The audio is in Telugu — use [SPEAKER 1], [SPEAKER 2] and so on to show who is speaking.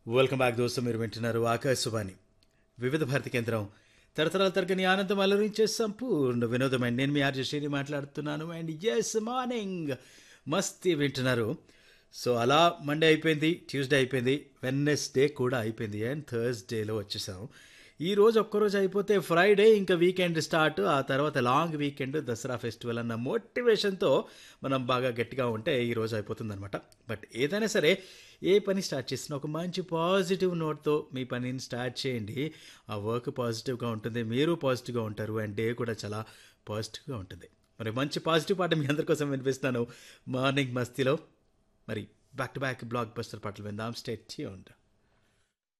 [SPEAKER 1] వెల్కమ్ బ్యాక్ దోస్తు మీరు వింటున్నారు ఆకాశవాణి వివిధ భారతి కేంద్రం తరతరాల తరగని ఆనందం అలరించే సంపూర్ణ వినోదం అండి నేను మీ ఆర్జే శ్రీని మాట్లాడుతున్నాను అండ్ ఎస్ మార్నింగ్ మస్తీ వింటున్నారు సో అలా మండే అయిపోయింది ట్యూస్డే అయిపోయింది వెన్నెస్డే కూడా అయిపోయింది అండ్ థర్స్డేలో వచ్చేసాం ఈ రోజు ఒక్కరోజు అయిపోతే ఫ్రైడే ఇంకా వీకెండ్ స్టార్ట్ ఆ తర్వాత లాంగ్ వీకెండ్ దసరా ఫెస్టివల్ అన్న మోటివేషన్తో మనం బాగా గట్టిగా ఉంటే ఈ రోజు అయిపోతుంది అనమాట బట్ ఏదైనా సరే ఏ పని స్టార్ట్ చేసినా ఒక మంచి పాజిటివ్ నోట్తో మీ పనిని స్టార్ట్ చేయండి ఆ వర్క్ పాజిటివ్గా ఉంటుంది మీరు పాజిటివ్గా ఉంటారు అండ్ డే కూడా చాలా పాజిటివ్గా ఉంటుంది మరి మంచి పాజిటివ్ పాట మీ అందరి కోసం వినిపిస్తాను మార్నింగ్ మస్తీలో మరి back to back block buster పాటలు విందాం స్టేట్ ట్యూన్డ్